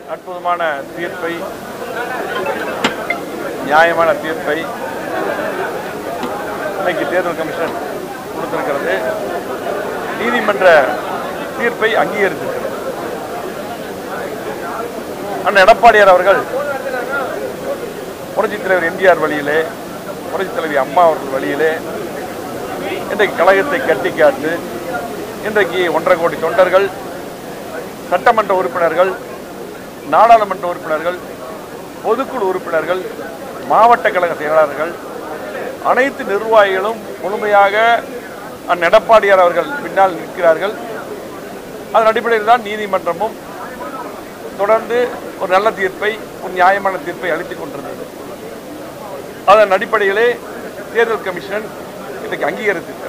அற்புதமான தீர்ப்பை நியாயமான தீர்ப்பை இன்னைக்கு தேர்தல் கமிஷன் கொடுத்திருக்கிறது நீதிமன்ற தீர்ப்பை அங்கீகரித்திருக்கிறது அண்ணன் எடப்பாடியார் அவர்கள் புரட்சித் தலைவர் எம்ஜிஆர் வழியிலே புரட்சித் தலைவி அம்மா அவர்கள் வழியிலே இன்றைக்கு கழகத்தை கட்டி காத்து இன்றைக்கு ஒன்றரை கோடி தொண்டர்கள் சட்டமன்ற உறுப்பினர்கள் நாடாளுமன்ற உறுப்பினர்கள் பொதுக்குழு உறுப்பினர்கள் மாவட்ட கழக செயலாளர்கள் அனைத்து நிர்வாகிகளும் முழுமையாக அண்ணன் எடப்பாடியார் அவர்கள் பின்னால் நிற்கிறார்கள் அதன் அடிப்படையில் தான் நீதிமன்றமும் தொடர்ந்து ஒரு நல்ல தீர்ப்பை ஒரு நியாயமான தீர்ப்பை அளித்துக் கொண்டிருந்தது அதன் அடிப்படையிலே தேர்தல் கமிஷன் இன்றைக்கு அங்கீகரித்திருக்கிறது